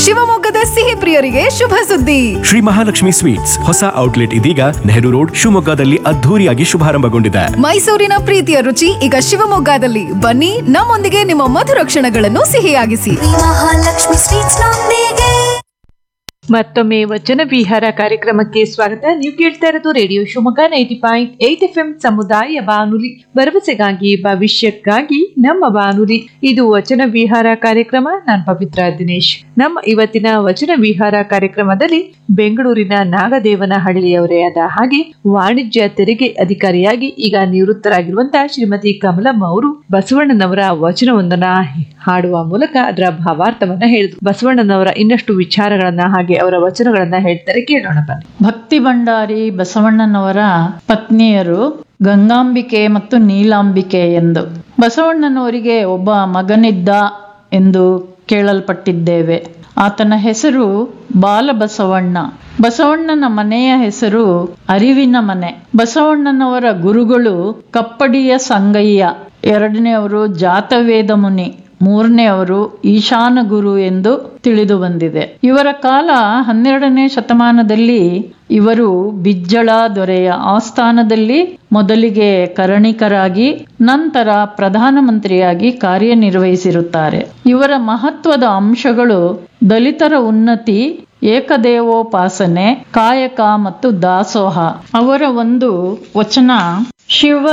ಶಿವಮೊಗ್ಗದ ಸಿಹಿ ಪ್ರಿಯರಿಗೆ ಶುಭ ಸುದ್ದಿ ಶ್ರೀ ಮಹಾಲಕ್ಷ್ಮಿ ಸ್ವೀಟ್ಸ್ ಹೊಸ ಔಟ್ಲೆಟ್ ಇದೀಗ ನೆಹರು ರೋಡ್ ಶಿವಮೊಗ್ಗದಲ್ಲಿ ಅದ್ಧೂರಿಯಾಗಿ ಶುಭಾರಂಭಗೊಂಡಿದೆ ಮೈಸೂರಿನ ಪ್ರೀತಿಯ ರುಚಿ ಈಗ ಶಿವಮೊಗ್ಗದಲ್ಲಿ ಬನ್ನಿ ನಮ್ಮೊಂದಿಗೆ ನಿಮ್ಮ ಮಧುರ ಕ್ಷಣಗಳನ್ನು ಸಿಹಿಯಾಗಿಸಿ ಮಹಾಲಕ್ಷ್ಮಿ ಸ್ವೀಟ್ಸ್ ನೊಂದಿಗೆ ಮತ್ತೊಮ್ಮೆ ವಚನ ವಿಹಾರ ಕಾರ್ಯಕ್ರಮಕ್ಕೆ ಸ್ವಾಗತ ನೀವು ಕೇಳ್ತಾ ಇರೋದು radio Shivamogga ninety point eight F M ಸಮುದಾಯ ಬಾನುಲಿ ಭರವಸೆಗಾಗಿ ಭವಿಷ್ಯಕ್ಕಾಗಿ ನಮ್ಮ ಬಾನುಲಿ ಇದು ವಚನ ವಿಹಾರ ಕಾರ್ಯಕ್ರಮ ನಾನು ಪವಿತ್ರ ದಿನೇಶ್ ನಮ್ಮ ಇವತ್ತಿನ ವಚನ ವಿಹಾರ ಕಾರ್ಯಕ್ರಮದಲ್ಲಿ ಬೆಂಗಳೂರಿನ ನಾಗದೇವನಹಳ್ಳಿಯವರೇ ಆದ ಹಾಗೆ ವಾಣಿಜ್ಯ ತೆರಿಗೆ ಅಧಿಕಾರಿಯಾಗಿ ಈಗ ನಿವೃತ್ತರಾಗಿರುವಂತಹ ಶ್ರೀಮತಿ ಕಮಲಮ್ಮ ಅವರು ಬಸವಣ್ಣನವರ ವಚನವೊಂದನ್ನ ಹಾಡುವ ಮೂಲಕ ಅದರ ಭಾವಾರ್ಥವನ್ನ ಹೇಳಿದ್ರು ಬಸವಣ್ಣನವರ ಇನ್ನಷ್ಟು ವಿಚಾರಗಳನ್ನ ಹಾಗೆ ಅವರ ವಚನಗಳನ್ನ ಹೇಳ್ತಾರೆ ಕೇಳೋಣ ಬನ್ನಿ ಭಕ್ತಿ ಭಂಡಾರಿ ಬಸವಣ್ಣನವರ ಪತ್ನಿಯರು ಗಂಗಾಂಬಿಕೆ ಮತ್ತು ನೀಲಾಂಬಿಕೆ ಎಂದು ಬಸವಣ್ಣನವರಿಗೆ ಒಬ್ಬ ಮಗನಿದ್ದ ಎಂದು ಕೇಳಲ್ಪಟ್ಟಿದ್ದೇವೆ ಆತನ ಹೆಸರು ಬಾಲಬಸವಣ್ಣ ಬಸವಣ್ಣನ ಮನೆಯ ಹೆಸರು ಅರಿವಿನ ಮನೆ ಬಸವಣ್ಣನವರ ಗುರುಗಳು ಕಪ್ಪಡಿಯ ಸಂಗಯ್ಯ ಎರಡನೆಯವರು ಜಾತವೇದ ಮುನಿ ಮೂರನೆಯವರು ಈಶಾನ ಗುರು ಎಂದು ತಿಳಿದು ಬಂದಿದೆ ಇವರ ಕಾಲ ಹನ್ನೆರಡನೇ ಶತಮಾನದಲ್ಲಿ ಇವರು ಬಿಜ್ಜಳ ದೊರೆಯ ಆಸ್ಥಾನದಲ್ಲಿ ಮೊದಲಿಗೆ ಕರಣಿಕರಾಗಿ ನಂತರ ಪ್ರಧಾನಮಂತ್ರಿಯಾಗಿ ಕಾರ್ಯನಿರ್ವಹಿಸಿರುತ್ತಾರೆ ಇವರ ಮಹತ್ವದ ಅಂಶಗಳು ದಲಿತರ ಉನ್ನತಿ ಏಕದೇವೋಪಾಸನೆ ಕಾಯಕ ಮತ್ತು ದಾಸೋಹ ಅವರ ಒಂದು ವಚನ ಶಿವ